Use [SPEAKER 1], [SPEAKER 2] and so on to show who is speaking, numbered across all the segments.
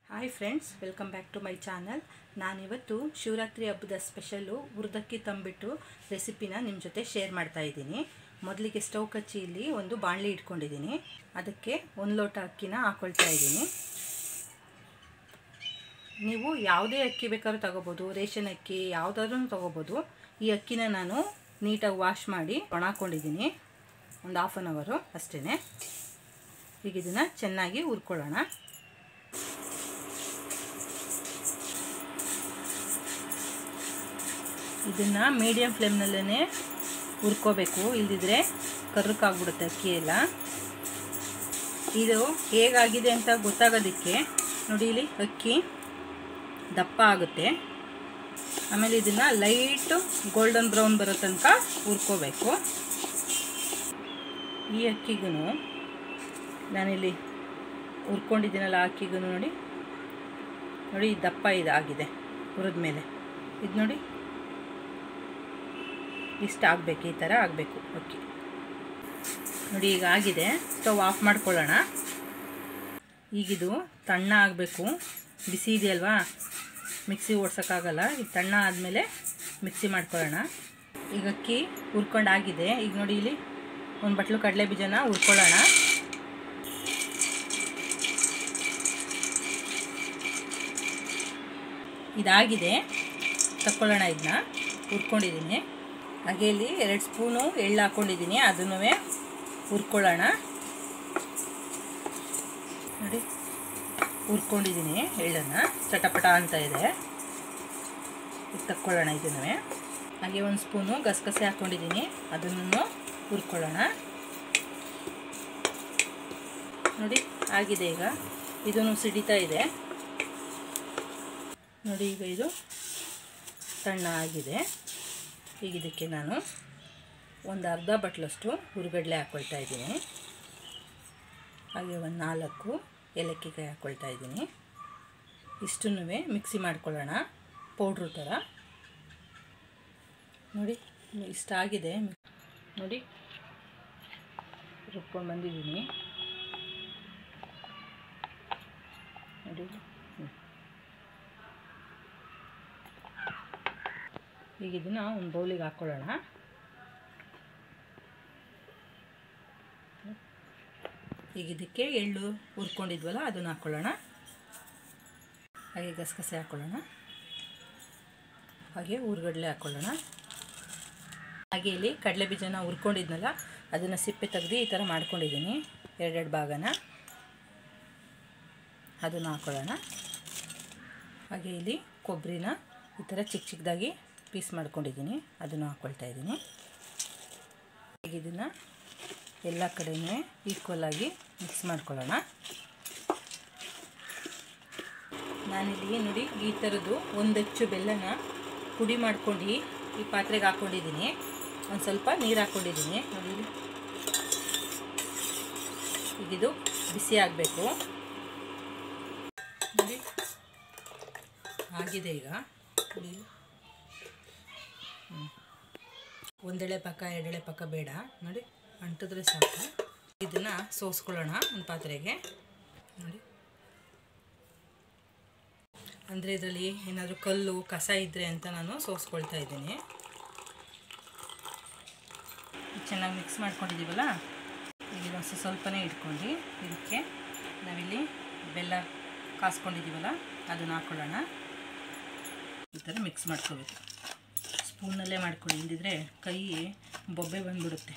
[SPEAKER 1] hi friends welcome back to my channel ನಾನಿವತ್ತು ಶಿವರಾತ್ರಿ ಹಬ್ಬದ special ಹುರ್ದಕ್ಕಿ ತಂಬಿಟ್ಟು ರೆಸಿಪಿನ ನಿಮ್ಮ ಜೊತೆ ಶೇರ್ ಮಾಡ್ತಾ ಇದ್ದೀನಿ ಮೊದಲಿಗೆ ಸ್ಟವ್ ಕಚ್ಚಿಯಲ್ಲಿ ಒಂದು ಬಾಣಲಿ ಇಟ್ಕೊಂಡಿದ್ದೀನಿ ಅದಕ್ಕೆ ಒಂದು ಲೋಟ ಅಕ್ಕಿನ ಹಾಕ್ಕೊಳ್ತಾ ಇದ್ದೀನಿ ನೀವು ಯಾವುದೇ ಅಕ್ಕಿ ಬೇಕಾದ್ರೂ ತಗೋಬೋದು ರೇಷನ್ ಅಕ್ಕಿ ಯಾವುದಾದ್ರೂ ತೊಗೋಬೋದು ಈ ಅಕ್ಕಿನ ನಾನು ನೀಟಾಗಿ ವಾಶ್ ಮಾಡಿ ಒಣ ಹಾಕ್ಕೊಂಡಿದ್ದೀನಿ ಒಂದು ಹಾಫ್ ಆನ್ ಅವರು ಅಷ್ಟೇ ಈಗ ಇದನ್ನು ಚೆನ್ನಾಗಿ ಹುರ್ಕೊಳ್ಳೋಣ ಇದನ್ನು ಮೀಡಿಯಮ್ ಫ್ಲೇಮ್ನಲ್ಲೇ ಹುರ್ಕೋಬೇಕು ಇಲ್ದಿದ್ರೆ ಕರ್ರಕ್ಕಾಗ್ಬಿಡುತ್ತೆ ಅಕ್ಕಿ ಎಲ್ಲ ಇದು ಹೇಗಾಗಿದೆ ಅಂತ ಗೊತ್ತಾಗೋದಕ್ಕೆ ನೋಡಿ ಇಲ್ಲಿ ಅಕ್ಕಿ ದಪ್ಪ ಆಗುತ್ತೆ ಆಮೇಲೆ ಇದನ್ನು ಲೈಟು ಗೋಲ್ಡನ್ ಬ್ರೌನ್ ಬರೋ ತನಕ ಹುರ್ಕೋಬೇಕು ಈ ಅಕ್ಕಿಗೂ ನಾನಿಲ್ಲಿ ಹುರ್ಕೊಂಡಿದ್ದೀನಲ್ಲ ಆ ಅಕ್ಕಿಗೂ ನೋಡಿ ನೋಡಿ ದಪ್ಪ ಇದಾಗಿದೆ ಹುರಿದ ಮೇಲೆ ಇದು ನೋಡಿ ಇಷ್ಟ ಆಗಬೇಕು ಈ ಥರ ಆಗಬೇಕು ಅಕ್ಕಿ ನೋಡಿ ಈಗ ಆಗಿದೆ ಸ್ಟವ್ ಆಫ್ ಮಾಡ್ಕೊಳ್ಳೋಣ ಈಗಿದು ತಣ್ಣ ಆಗಬೇಕು ಬಿಸಿ ಇದೆಯಲ್ವಾ ಮಿಕ್ಸಿ ಓಡ್ಸೋಕ್ಕಾಗಲ್ಲ ಈಗ ತಣ್ಣ ಆದಮೇಲೆ ಮಿಕ್ಸಿ ಮಾಡ್ಕೊಳ್ಳೋಣ ಈಗ ಅಕ್ಕಿ ಹುರ್ಕೊಂಡಾಗಿದೆ ಈಗ ನೋಡಿ ಇಲ್ಲಿ ಒಂದು ಬಟ್ಲು ಕಡಲೆ ಬೀಜನ ಹುರ್ಕೊಳ್ಳೋಣ ಇದಾಗಿದೆ ತಕ್ಕೊಳ್ಳೋಣ ಇದನ್ನ ಹುರ್ಕೊಂಡಿದ್ದೀನಿ ಹಾಗೆ ಇಲ್ಲಿ ಎರಡು ಸ್ಪೂನು ಎಳ್ಳು ಹಾಕ್ಕೊಂಡಿದ್ದೀನಿ ಅದನ್ನು ಹುರ್ಕೊಳ್ಳೋಣ ನೋಡಿ ಹುರ್ಕೊಂಡಿದ್ದೀನಿ ಎಳ್ಳನ್ನು ಚಟಪಟ ಅಂತ ಇದೆ ಈಗ ತಕ್ಕೊಳ್ಳೋಣ ಇದನ್ನು ಹಾಗೆ ಒಂದು ಸ್ಪೂನು ಗಸಗಸೆ ಹಾಕ್ಕೊಂಡಿದ್ದೀನಿ ಅದನ್ನು ಹುರ್ಕೊಳ್ಳೋಣ ನೋಡಿ ಆಗಿದೆ ಈಗ ಇದನ್ನು ಸಿಡಿತಾ ಇದೆ ನೋಡಿ ಈಗ ಇದು ತಣ್ಣ ಆಗಿದೆ ಈಗ ಇದಕ್ಕೆ ನಾನು ಒಂದು ಅರ್ಧ ಬಟ್ಲಷ್ಟು ಹುರುಗಡ್ಲೆ ಹಾಕ್ಕೊಳ್ತಾ ಇದ್ದೀನಿ ಹಾಗೆ ಒಂದು ನಾಲ್ಕು ಏಲಕ್ಕಿಕಾಯಿ ಹಾಕ್ಕೊಳ್ತಾ ಇದ್ದೀನಿ ಇಷ್ಟನ್ನು ಮಿಕ್ಸಿ ಮಾಡ್ಕೊಳ್ಳೋಣ ಪೌಡ್ರು ಥರ ನೋಡಿ ಇಷ್ಟ ಆಗಿದೆ ನೋಡಿ ರುಬ್ಕೊಂಡು ಬಂದಿದ್ದೀನಿ ನೋಡಿ ಈಗ ಇದನ್ನು ಒಂದು ಬೌಲಿಗೆ ಹಾಕ್ಕೊಳ್ಳೋಣ ಈಗ ಇದಕ್ಕೆ ಎಳ್ಳು ಹುರ್ಕೊಂಡಿದ್ವಲ್ಲ ಅದನ್ನು ಹಾಕ್ಕೊಳ್ಳೋಣ ಹಾಗೆ ಗಸಗಸೆ ಹಾಕ್ಕೊಳ್ಳೋಣ ಹಾಗೆ ಹುರ್ಗಡ್ಲೆ ಹಾಕ್ಕೊಳ್ಳೋಣ ಹಾಗೆ ಇಲ್ಲಿ ಕಡಲೆ ಬೀಜನ ಹುರ್ಕೊಂಡಿದ್ನಲ್ಲ ಅದನ್ನು ಸಿಪ್ಪೆ ತೆಗೆದು ಈ ಥರ ಮಾಡ್ಕೊಂಡಿದ್ದೀನಿ ಎರಡೆರಡು ಭಾಗನ ಅದನ್ನು ಹಾಕ್ಕೊಳ್ಳೋಣ ಹಾಗೆ ಇಲ್ಲಿ ಕೊಬ್ಬರಿನ ಈ ಥರ ಚಿಕ್ಕ ಚಿಕ್ಕದಾಗಿ ಪೀಸ್ ಮಾಡ್ಕೊಂಡಿದ್ದೀನಿ ಅದನ್ನು ಹಾಕ್ಕೊಳ್ತಾ ಇದ್ದೀನಿ ಈಗ ಇದನ್ನು ಎಲ್ಲ ಕಡೆಯೂ ಈಕ್ವಲಾಗಿ ಮಿಕ್ಸ್ ಮಾಡ್ಕೊಳ್ಳೋಣ ನಾನಿಲ್ಲಿ ನೋಡಿ ಈ ಥರದ್ದು ಒಂದಚ್ಚು ಬೆಲ್ಲನ ಪುಡಿ ಮಾಡ್ಕೊಂಡು ಈ ಪಾತ್ರೆಗೆ ಹಾಕ್ಕೊಂಡಿದ್ದೀನಿ ಒಂದು ಸ್ವಲ್ಪ ನೀರು ಹಾಕ್ಕೊಂಡಿದ್ದೀನಿ ನೋಡಿ ಈಗಿದು ಬಿಸಿ ಆಗಬೇಕು ನೋಡಿ ಆಗಿದೆ ಈಗ ನೋಡಿ ಒಂದೆಳೆ ಪಕ್ಕ ಎರಡೆಳೆ ಪಕ್ಕ ಬೇಡ ನೋಡಿ ಅಂಟಿದ್ರೆ ಸಾಕು ಇದನ್ನು ಸೋಸ್ಕೊಳ್ಳೋಣ ಒಂದು ಪಾತ್ರೆಗೆ ನೋಡಿ ಅಂದರೆ ಇದರಲ್ಲಿ ಏನಾದರೂ ಕಲ್ಲು ಕಸ ಇದ್ದರೆ ಅಂತ ನಾನು ಸೋಸ್ಕೊಳ್ತಾ ಇದ್ದೀನಿ ಚೆನ್ನಾಗಿ ಮಿಕ್ಸ್ ಮಾಡ್ಕೊಂಡಿದ್ದೀವಲ್ಲ ಈಗ ಇದೊಂದು ಸ್ವಲ್ಪನೇ ಇಟ್ಕೊಂಡು ಇದಕ್ಕೆ ನಾವಿಲ್ಲಿ ಬೆಲ್ಲ ಕಾಸ್ಕೊಂಡಿದ್ದೀವಲ್ಲ ಅದನ್ನು ಹಾಕ್ಕೊಳ್ಳೋಣ ಈ ಥರ ಮಿಕ್ಸ್ ಮಾಡ್ಕೋಬೇಕು ಸ್ಪೂನಲ್ಲೇ ಮಾಡ್ಕೊಳ್ಳಿ ಇಲ್ದಿದ್ರೆ ಕೈ ಬೊಬ್ಬೆ ಬಂದ್ಬಿಡುತ್ತೆ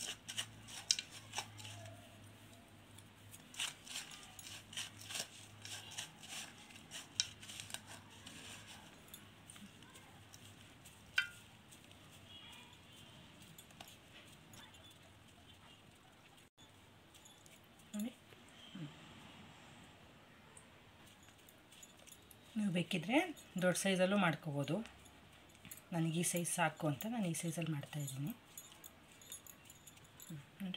[SPEAKER 1] ನೀವು ಬೇಕಿದ್ರೆ ದೊಡ್ಡ ಸೈಜಲ್ಲೂ ಮಾಡ್ಕೋಬೋದು ನನಗೆ ಈ ಸೈಜ್ ಸಾಕು ಅಂತ ನಾನು ಈ ಸೈಜಲ್ಲಿ ಮಾಡ್ತಾಯಿದ್ದೀನಿ ನೋಡಿ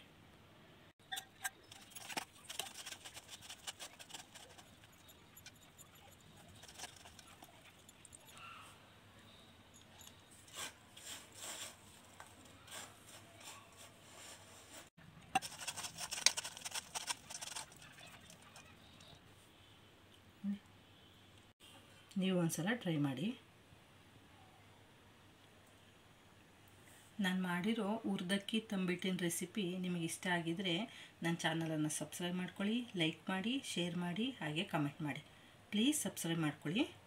[SPEAKER 1] ನೀವು ಒಂದ್ಸಲ ಟ್ರೈ ಮಾಡಿ ನಾನು ಮಾಡಿರೋ ಉರ್ದಕ್ಕಿ ತಂಬಿಟ್ಟಿನ ರೆಸಿಪಿ ನಿಮಗೆ ಇಷ್ಟ ಆಗಿದರೆ ನನ್ನ ಚಾನಲನ್ನು ಸಬ್ಸ್ಕ್ರೈಬ್ ಮಾಡ್ಕೊಳ್ಳಿ ಲೈಕ್ ಮಾಡಿ ಶೇರ್ ಮಾಡಿ ಹಾಗೆ ಕಮೆಂಟ್ ಮಾಡಿ ಪ್ಲೀಸ್ ಸಬ್ಸ್ಕ್ರೈಬ್ ಮಾಡ್ಕೊಳ್ಳಿ